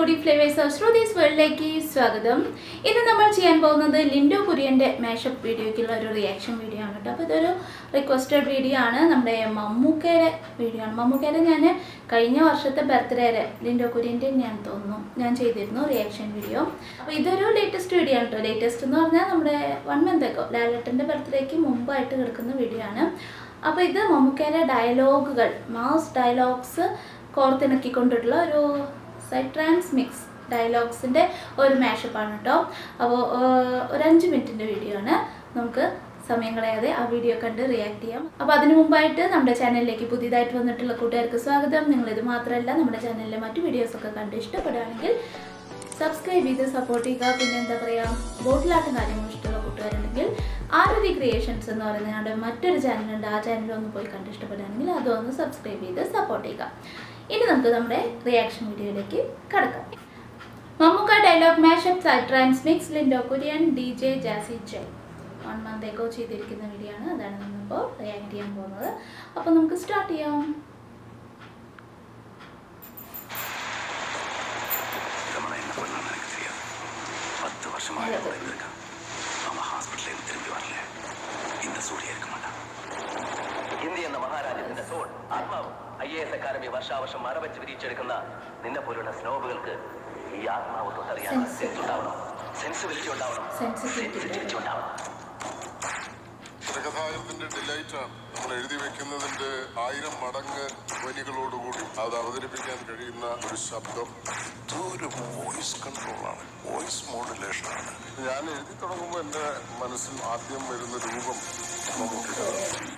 Foodie flavours of Shruthi's വേൾഡിലേക്ക് സ്വാഗതം ഇന്ന് നമ്മൾ ചെയ്യാൻ പോകുന്നത് ലിൻഡോ കുര്യൻ്റെ മാഷപ്പ് വീഡിയോയ്ക്കുള്ള ഒരു റിയാക്ഷൻ വീഡിയോ ആണ് കേട്ടോ അപ്പോൾ ഇതൊരു റിക്വസ്റ്റഡ് വീഡിയോ ആണ് നമ്മുടെ മമ്മൂക്കയുടെ വീഡിയോ ആണ് മമ്മൂക്കയുടെ ഞാൻ കഴിഞ്ഞ വർഷത്തെ ബർത്ത്ഡേയുടെ ലിൻഡോ കുര്യൻ്റെ ഞാൻ തോന്നുന്നു ഞാൻ ചെയ്തിരുന്നു റിയാക്ഷൻ വീഡിയോ അപ്പോൾ ഇതൊരു ലേറ്റസ്റ്റ് വീഡിയോ ആണ് കേട്ടോ ലേറ്റസ്റ്റ് എന്ന് പറഞ്ഞാൽ നമ്മുടെ വൺ മന്ത് ഒക്കെ ലാലട്ടൻ്റെ ബർത്ത്ഡേക്ക് മുമ്പായിട്ട് കിടക്കുന്ന വീഡിയോ ആണ് അപ്പോൾ ഇത് മമ്മൂക്കയുടെ ഡയലോഗുകൾ മാസ് ഡയലോഗ്സ് കോർത്തിണക്കിക്കൊണ്ടിട്ടുള്ള ഒരു സൈഡ് ട്രാൻസ് മിക്സ് ഡയലോഗ്സിൻ്റെ ഒരു മാഷപ്പാണ് കേട്ടോ അപ്പോൾ ഒരു അഞ്ച് മിനിറ്റിൻ്റെ വീഡിയോ ആണ് നമുക്ക് സമയം കളയാതെ ആ വീഡിയോ കണ്ട് റിയാക്ട് ചെയ്യാം അപ്പോൾ അതിനു മുമ്പായിട്ട് നമ്മുടെ ചാനലിലേക്ക് പുതിയതായിട്ട് വന്നിട്ടുള്ള കൂട്ടുകാർക്ക് സ്വാഗതം നിങ്ങളിത് മാത്രമല്ല നമ്മുടെ ചാനലിലെ മറ്റു വീഡിയോസൊക്കെ കണ്ട് ഇഷ്ടപ്പെടുകയാണെങ്കിൽ സബ്സ്ക്രൈബ് ചെയ്ത് സപ്പോർട്ട് ചെയ്യുക പിന്നെ എന്താ പറയുക ബോട്ടിലാട്ടും കാര്യങ്ങളും ഇഷ്ടമുള്ള കൂട്ടുകാരുണ്ടെങ്കിൽ ആരതി ക്രിയേഷൻസ് എന്ന് പറയുന്ന ഞങ്ങളുടെ മറ്റൊരു ചാനലുണ്ട് ആ ചാനൽ ഒന്ന് പോയി കണ്ട് ഇഷ്ടപ്പെടുകയാണെങ്കിൽ അതൊന്ന് സബ്സ്ക്രൈബ് ചെയ്ത് സപ്പോർട്ട് ചെയ്യുക ഇനി നമുക്ക് നമ്മുടെ റിയാക്ഷൻ വീഡിയോയിലേക്ക് കടക്കാം മമ്മൂക്ക ഡയലോഗ് മാഷപ്പ് സൈഡ് ട്രാൻസ്മിക്സ് Lindo Kurian D J Jassi J one month ago ചെയ്തിരിക്കുന്ന വീഡിയോ ആണ് അതാണ് നമ്മളിപ്പോൾ റിയാക്ട് ചെയ്യാൻ പോകുന്നത് അപ്പോൾ നമുക്ക് സ്റ്റാർട്ട് ചെയ്യാം ரமணா என்ன பண்ணான்னு எனக்கு தெரியாது பத்து வருஷமா அவன் கூட இருந்திருக்கான் அவன் ஹாஸ்பிட்டல்ல இருந்து திரும்பி வரல இந்த சூடியா இருக்க மாட்டான் ഇന്ത്യ എന്ന മഹാരാജ്യത്തിന്റെ സോൾ ആത്മാവ് ഐ എ എസ് അക്കാദമി വർഷാവർഷം മറവച്ച് വിരിച്ചെടുക്കുന്ന നിന്നെ പോലുള്ള സ്നോബുകൾക്ക് ഈ ആത്മാവ് തൊട്ടറിയാൻ Sensitive. സെൻസ് ഉണ്ടാവണം സെൻസിബിലിറ്റി ഉണ്ടാവണം Sensitivity. സെൻസിറ്റിവിറ്റി ഉണ്ടാവണം തിരകഥാകൃത്തിന്റെ ഡിലൈറ്റാണ് നമ്മൾ എഴുതി വെക്കുന്നതിന്റെ ആയിരം മടങ്ങ് വരികളോടുകൂടി അത് അവതരിപ്പിക്കാൻ കഴിയുന്ന ഒരു ശബ്ദം ഇതൊരു വോയിസ് കൺട്രോളാണ് വോയിസ് മോഡുലേഷൻ ആണ് ഞാൻ എഴുതി തുടങ്ങുമ്പോൾ എന്റെ മനസ്സിൽ ആദ്യം വരുന്ന രൂപം മമ്മൂട്ടിയുടേതാണ്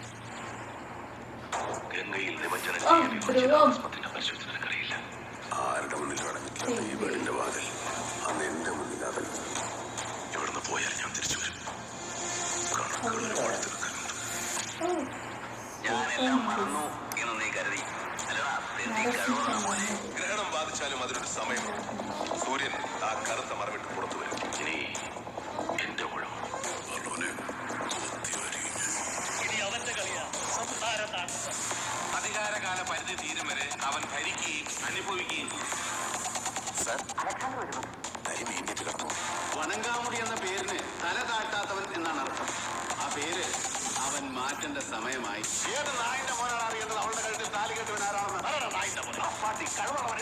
ഗംഗയിൽ നിമജ്ജനം ഓ, ചെയ്യാൻ യോജിച്ച ധ്രുവം. ആസ്പത്രിയുടെ പരിശോധന നിനക്കറിയില്ല ആരുടെ മുന്നിൽ അടങ്ങില്ല ഈ വീടിന്റെ വാതിൽ അന്ന് എന്റെ മുന്നിൽ അതൽ ഇവിടുന്ന് പോയാൽ ഞാൻ തിരിച്ചു വരും കണക്കുകൾ ഒരുപാട് തീർക്കാനുണ്ട് ഞാനെല്ലാം മറന്നു എന്ന് നീ കരുതി അല്ലടാ തെണ്ടി കഴിവുള്ള പോലെ ഗ്രഹണം ബാധിച്ചാലും അതിനൊരു സമയമുണ്ട് സൂര്യൻ ആ കറുത്ത മറവിട്ട് പുറത്തു വരും ഇനി എന്റെ ഊഴം ഭഗവാനെ കൊത്തി വരികയും ഇനി അവന്റെ കളിയാ സംഹാര താണ്ഡവം അധികാരകാല പരിധി തീരും വരെ അവൻ ഭരിക്കുകയും അനുഭവിക്കുകയും സർ തനിമ എണ്ണിട്ട് കിടന്നു വണങ്കാമുടി എന്ന പേരിന് തല താഴ്ത്താത്തവൻ എന്നാണ് അർത്ഥം ആ പേര് അവൻ മാറ്റേണ്ട സമയമായി ഏത് നായിന്റെ മോനാണ് അറിയേണ്ടത് അവളുടെ കഴുത്തിൽ താലി കെട്ടുവൻ ആരാണെന്ന് ആരാടാ നായിന്റെ മോനെ? ആ പാട്ടി കഴിവുള്ളവൻ.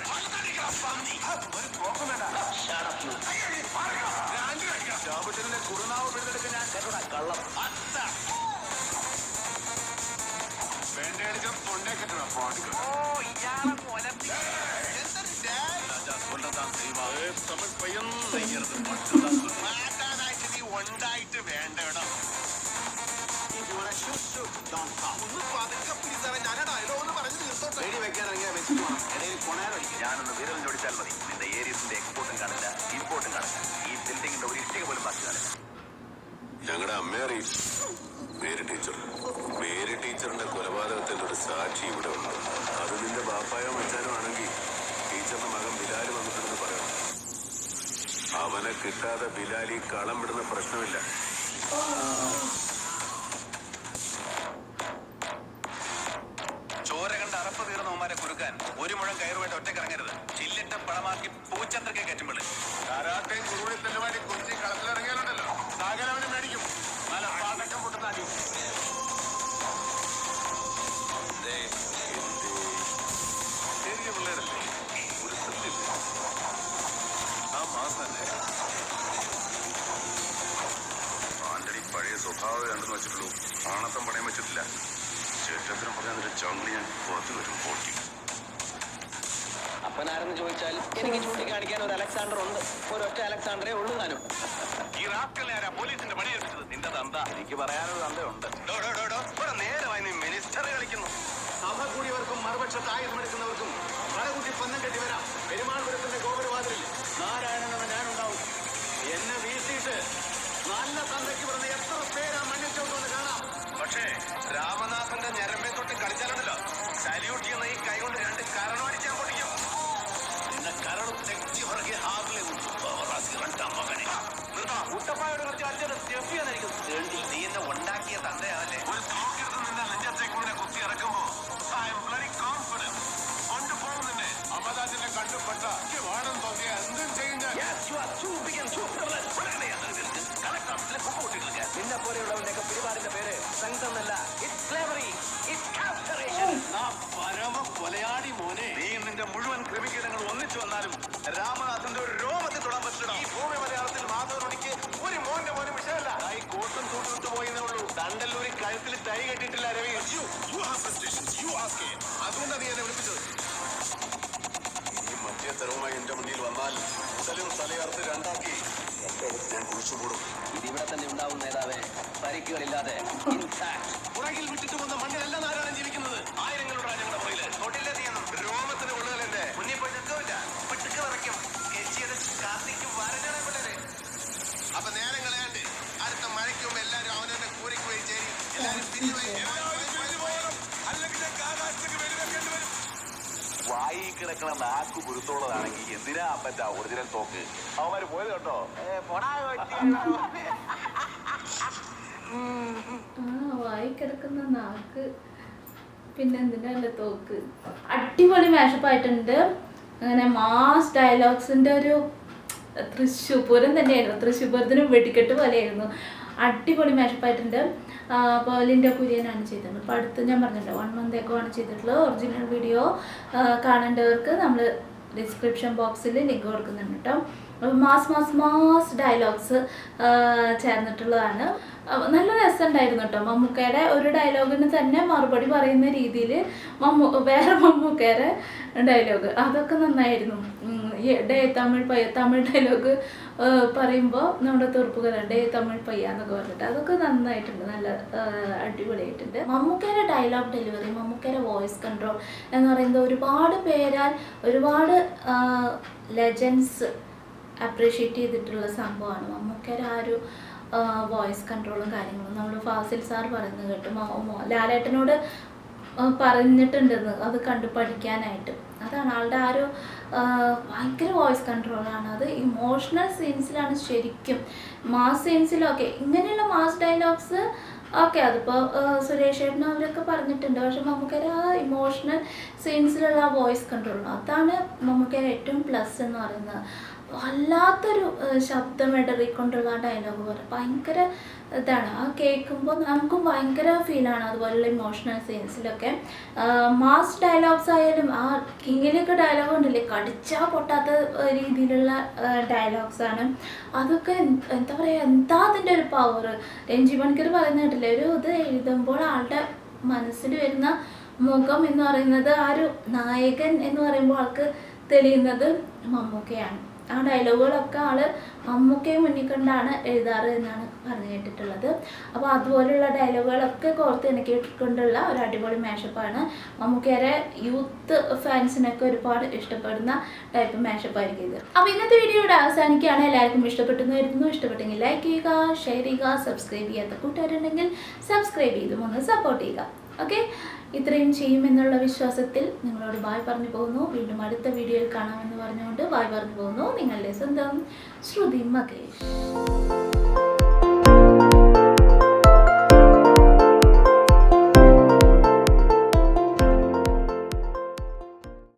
ഒരു പോക്കും വേണ്ട. രണ്ട് കഴിക്കണം. ജോബിന്റെ കുറുനാവ് പിടിച്ചെടുക്കാൻ ഞാൻ കേട്ടോടാ, കള്ളം അത്ത. വേണ്ടയെടുക്കാൻ തൊണ്ടേ കെട്ടണം പാടിക്കണം ഓ ഇയാളെ കൊലത്തി എന്തൊരു രാജാ കൊല്ലത്താൻ ദൈവമേ തമിഴ് പയ്യൻ നെയ്യരുത് മാറ്റാനായിട്ട് നീ ഉണ്ടായിട്ട് വേണ്ടേടാ ഒന്ന് പതുക്കെ പിടിച്ചവൻ ഞാനടാ ഇടോ ഒന്ന് പറഞ്ഞു തീർത്തോട്ടെ പേടി വെക്കാൻ ഇറങ്ങിയ വെച്ചിട്ട് വേണം ഇടയിൽ കൊണയാറൊഴിക്കും ഞാനൊന്ന് വിരൽ ജോടിച്ചാൽ മതി നിന്റെ ഏരിയസിന്റെ എക്സ്പോർട്ടും കാണില്ല ഇമ്പോർട്ടും കാണില്ല ഈ ബിൽഡിങ്ങിന്റെ ഒരു ഇഷ്ടിക പോലും ബാക്കി കാണില്ല ഞങ്ങളുടെ അമ്മയറി മേരി ടീച്ചർ മേരി ടീച്ചറിന്റെ കൊലപാതകത്തിന്റെ ഒരു സാക്ഷി ഇവിടെ ഉണ്ട് അത് നിന്റെ ബാപ്പായോ മച്ചാനോ ആണെങ്കിൽ ടീച്ചറിന്റെ മകൻ ബിലാല് വന്നിട്ടുണ്ടെന്ന് പറയണം അവനെ കിട്ടാതെ ബിലാലി കളം വിടുന്ന പ്രശ്നമില്ല ചോര കണ്ട് അറപ്പ് തീർന്നവന്മാരെ കുറുക്കാൻ ഒരു മുഴം കയറുമായിട്ട് ഒറ്റക്കിറങ്ങരുത് ചില്ലിട്ട പണമാക്കി പൂച്ചത്രക്കെ കയറ്റുമ്പോൾ കാരാട്ടയും കുറുവി തെല്ലുമാടി കൊച്ചി കളത്തിലിറങ്ങിയാലുണ്ടല്ലോ സകലവനെ മേടിക്കും നല്ല പാടക്കം പൊട്ടുന്ന അടി ദേ, എന്തേ? ചെറിയ പിള്ളേരല്ലേ ഒരു ശ്രദ്ധയില്ല ആ മാസം തന്നെ ആന്റണി പഴയ സ്വഭാവം രണ്ടെന്ന് വെച്ചിട്ടുള്ളൂ ആണത്തം പണയം വെച്ചിട്ടില്ല ചേട്ടത്തിനും പറഞ്ഞാൽ അതിന്റെ ചങ്കി ഞാൻ പുറത്തു വരും പൊട്ടി അപ്പനാരെന്ന് ചോദിച്ചാൽ എനിക്ക് ചൂണ്ടിക്കാണിക്കാൻ ഒരു അലക്സാണ്ടർ ഉണ്ട് ഒരൊറ്റ അലക്സാണ്ടറേ ഉള്ളൂ താനും ഈ റാസ്കലിനെ ആരാ പോലീസിന്റെ പണി ഏൽപ്പിച്ചത് നിന്റെ തന്ത എനിക്ക് പറയാനൊരു തന്തയുണ്ട് ഡോ, ഡോ, ഡോ, ഡോ. ഇവിടെ നേരമായി നീ മിനിസ്റ്റർ കളിക്കുന്നു സഭ കൂടിയവർക്കും മറുപക്ഷത്ത് ആയുധമെടുക്കുന്നവർക്കും പലകുട്ടി പന്നം കെട്ടി വരാം പെരുമാൾപുരത്തിന്റെ ഗോപുരവാതിലിൽ നാരായണനെന്ന് ഞാനുണ്ടാവും എന്നെ വീഴ്ത്തിയിട്ട് നല്ല തന്തയ്ക്ക് പറഞ്ഞ എത്ര പേരാ മണ്ണിച്ചോട്ടെന്ന് കാണാം പക്ഷേ രാമനാഥന്റെ ഞരമ്പെ തൊട്ട് കളിച്ചാലുണ്ടല്ലോ സല്യൂട്ട് ചെയ്യുന്ന ഈ കൈ കൊണ്ട് രണ്ട് കരണം അടിച്ചാൻ പൊട്ടിക്കും നിന്നെ കരളും തെറ്റി പുറകെ ഹാറിലെ മകനെ കുട്ടപ്പായോട് കുറച്ച് അച്ഛനെ സ്റ്റെഫിയാന്നായിരിക്കും തേണ്ടി നീ എന്നെ ഉണ്ടാക്കിയ തന്തയാണല്ലേ ഒരു തോക്കെടുത്ത് നിന്റെ നെഞ്ചത്തേക്ക് ഇങ്ങനെ കുത്തി ഇറക്കുമ്പോ ഐ എം ബ്ലഡി കോൺഫിഡന്റ് കൊണ്ടുപോകും നിന്നെ അമതാജിനെ കണ്ടുപെട്ട വേണം പോലെയുള്ളവന്റെ പിടിപാടിന്റെ പേര് സ്ട്രെങ്ത് എന്നല്ല ഇറ്റ്സ് സ്ലേവറി ഇറ്റ്സ് കാപ്ചറേഷൻ ആ പരമ കൊലയാടി മോനെ നീ നിന്റെ മുഴുവൻ ക്രിമികീടങ്ങൾ ഒന്നിച്ചു വന്നാലും രാമനാഥന്റെ ഒരു രോമത്തിൽ തൊടാൻ പറ്റില്ല ഈ ഭൂമി മലയാളത്തിൽ മാധവമണിക്ക് ഒരു മോന്റെ മോനും വിഷയമല്ല ഈ കോട്ടും തൂട്ടിട്ട് പോയെന്നേ ഉള്ളൂ തണ്ടല്ലൂരി കഴുത്തിൽ തൈ കെട്ടിട്ടില്ല രവി അതുകൊണ്ടാണ് നീ എന്നെ വിളിപ്പിച്ചത് ഈ മധ്യത്തരവുമായി എന്റെ മുന്നിൽ വന്നാൽ ഉടലും തലയർത്ത് രണ്ടാക്കി എന്റെ അടുത്ത് ഞാൻ കുഴിച്ചുകൂടും ഇതിവിടെ തന്നെ ഉണ്ടാവും നേതാവേ പരിക്കുകളില്ലാതെ ഇൻടാക്ട് പുറകിൽ വിട്ടിട്ട് വന്ന മണ്ണിലല്ല നാരായണൻ ജീവിക്കുന്നത് ആയിരങ്ങളുടെ ഞങ്ങളുടെ പുറകില് തൊട്ടില്ല നീയൊന്നും രോമത്തിന് കൊള്ളുകയല്ലേ മുന്നിൽ പോയി നിൽക്കില്ല പിട്ടുക്ക് നിറയ്ക്കും കെച്ചിയത് കാത്തിക്കും വരഞ്ഞാണെ പിള്ളേരെ അപ്പൊ നേരം കളയാണ്ട് അടുത്ത മഴയ്ക്ക് മുമ്പ് എല്ലാരും അവനെ കൂരിക്ക് പോയി ചേരി എല്ലാരും പിരിഞ്ഞു പോയി അല്ലെങ്കിൽ ആകാശത്തേക്ക് വെടിവെക്കേണ്ടി വരും വായി കിടക്കണ നാക്ക് കുരുത്തോളതാണെങ്കിൽ എന്തിനാ അപ്പറ്റ ഒറിജിനൽ തോക്ക് അവന്മാര് പോയത് കേട്ടോ ആ വായി കിടക്കുന്ന നാക്ക് പിന്നെ എന്തിനല്ല തോക്ക് അടിപൊളി മാഷപ്പ് ആയിട്ടുണ്ട് അങ്ങനെ മാസ് ഡയലോഗ്സിന്റെ ഒരു തൃശ്ശൂർ പൂരം തന്നെയായിരുന്നു തൃശ്ശൂർ പൂരത്തിന് വെടിക്കെട്ട് പോലെയായിരുന്നു അടിപൊളി മാഷപ്പ് ആയിട്ടുണ്ട് അപ്പോൾ ലിൻഡോ കുര്യനാണ് ചെയ്തത് അപ്പോൾ അടുത്ത് ഞാൻ പറഞ്ഞിട്ടുണ്ട് വൺ മന്ത് ഒക്കെ ആണ് ചെയ്തിട്ടുള്ളത് ഒറിജിനൽ വീഡിയോ കാണേണ്ടവർക്ക് നമ്മൾ ഡിസ്ക്രിപ്ഷൻ ബോക്സിൽ ലിങ്ക് കൊടുക്കുന്നുണ്ട് കേട്ടോ അപ്പോൾ മാസ് മാസ് മാസ് ഡയലോഗ്സ് ചേർന്നിട്ടുള്ളതാണ് അപ്പൊ നല്ല രസമുണ്ടായിരുന്നു കേട്ടോ മമ്മൂക്കയുടെ ഒരു ഡയലോഗിന് തന്നെ മറുപടി പറയുന്ന രീതിയിൽ മമ്മൂ വേറെ മമ്മൂക്കയുടെ ഡയലോഗ് അതൊക്കെ നന്നായിരുന്നു ഉം, ഈ ഡേ തമിഴ് പയ്യ തമിഴ് ഡയലോഗ് പറയുമ്പോൾ നമ്മുടെ തുറപ്പുകല ഡേ തമിഴ് പയ്യ എന്നൊക്കെ പറഞ്ഞിട്ട് അതൊക്കെ നന്നായിട്ടുണ്ട് നല്ല ആ, അടിപൊളിയായിട്ടുണ്ട് മമ്മൂക്കയുടെ ഡയലോഗ് ഡെലിവറി മമ്മൂക്കയുടെ വോയിസ് കൺട്രോൾ എന്ന് പറയുന്നത് ഒരുപാട് പേരാൽ ഒരുപാട് ലെജൻസ് അപ്രീഷിയേറ്റ് ചെയ്തിട്ടുള്ള സംഭവമാണ് മമ്മൂക്കയുടെ ആ ഒരു വോയിസ് കൺട്രോളും കാര്യങ്ങളും നമ്മൾ ഫാസിൽ സാർ പറയുന്നത് കേട്ടു മോ- മോ- ലാലേട്ടനോട് ആ, പറഞ്ഞിട്ടുണ്ടെന്ന് അത് കണ്ടു പഠിക്കാനായിട്ട് അതാണ് ആളുടെ ആ ഒരു ആ, ഭയങ്കര വോയിസ് കൺട്രോളാണ് അത് ഇമോഷണൽ സീൻസിലാണ് ശരിക്കും മാസ് സീൻസിലൊക്കെ ഇങ്ങനെയുള്ള മാസ് ഡയലോഗ്സ് ഓക്കെ അതിപ്പോൾ സുരേഷ് ഏട്ടനും അവരൊക്കെ പറഞ്ഞിട്ടുണ്ട് പക്ഷെ മമ്മൂക്കര ആ ഇമോഷണൽ സീൻസിലുള്ള ആ വോയിസ് കൺട്രോൾ അതാണ് മമ്മൂക്കര ഏറ്റവും പ്ലസ് എന്ന് പറയുന്നത് വല്ലാത്തൊരു ഏഹ്, ശബ്ദം ഇടറിക്കൊണ്ടുള്ള ആ ഡയലോഗ് പോലെ ഭയങ്കര ഇതാണ് ആ കേൾക്കുമ്പോൾ നമുക്കും ഭയങ്കര ഫീലാണ് അതുപോലുള്ള ഇമോഷണൽ സീൻസിലൊക്കെ മാസ് ഡയലോഗ്സ് ആയാലും ആ കിങ്ങിലൊക്കെ ഡയലോഗ് ഉണ്ടല്ലേ കടിച്ചാൽ പൊട്ടാത്ത ഏഹ്, രീതിയിലുള്ള ഡയലോഗ്സ് ആണ് അതൊക്കെ എന്ത്- എന്താ പറയുക എന്താ അതിൻ്റെ ഒരു പവർ രഞ്ജി പണിക്കർ പറയുന്ന കേട്ടില്ലേ ഒരു ഇത് എഴുതുമ്പോൾ ആളുടെ മനസ്സിൽ വരുന്ന മുഖം എന്ന് പറയുന്നത് ആ ഒരു നായകൻ എന്ന് പറയുമ്പോൾ ആൾക്ക് തെളിയുന്നത് മമ്മൂക്കയാണ് ആ ഡയലോഗുകളൊക്കെ ആള് മമ്മൂക്കയെ മുന്നിൽ കണ്ടാണ് എഴുതാറ് എന്നാണ് പറഞ്ഞു കേട്ടിട്ടുള്ളത് അപ്പോൾ അതുപോലെയുള്ള ഡയലോഗുകളൊക്കെ കോർത്ത് ഇണക്കിക്കൊണ്ടുള്ള ഒരു അടിപൊളി മാഷപ്പാണ് മമ്മൂക്കയുടെ യൂത്ത് ഫാൻസിനൊക്കെ ഒരുപാട് ഇഷ്ടപ്പെടുന്ന ടൈപ്പ് മാഷപ്പ് ആയിരിക്കും ഇത് അപ്പോൾ ഇന്നത്തെ വീഡിയോ ഇവിടെ അവസാനിക്കുകയാണ് എല്ലാവർക്കും ഇഷ്ടപ്പെട്ടെന്ന് വരുന്നു ഇഷ്ടപ്പെട്ടെങ്കിൽ ലൈക്ക് ചെയ്യുക ഷെയർ ചെയ്യുക സബ്സ്ക്രൈബ് ചെയ്യാത്ത കൂട്ടുകാരുണ്ടെങ്കിൽ സബ്സ്ക്രൈബ് ചെയ്തും ഒന്ന് സപ്പോർട്ട് ചെയ്യുക ഓക്കെ ഇത്രയും ചെയ്യുമെന്നുള്ള വിശ്വാസത്തിൽ നിങ്ങളോട് ബായ് പറഞ്ഞു പോകുന്നു വീണ്ടും അടുത്ത വീഡിയോയിൽ കാണാമെന്ന് പറഞ്ഞുകൊണ്ട് ബായ് പറഞ്ഞു പോകുന്നു നിങ്ങളുടെ സ്വന്തം ശ്രുതി മകേഷ്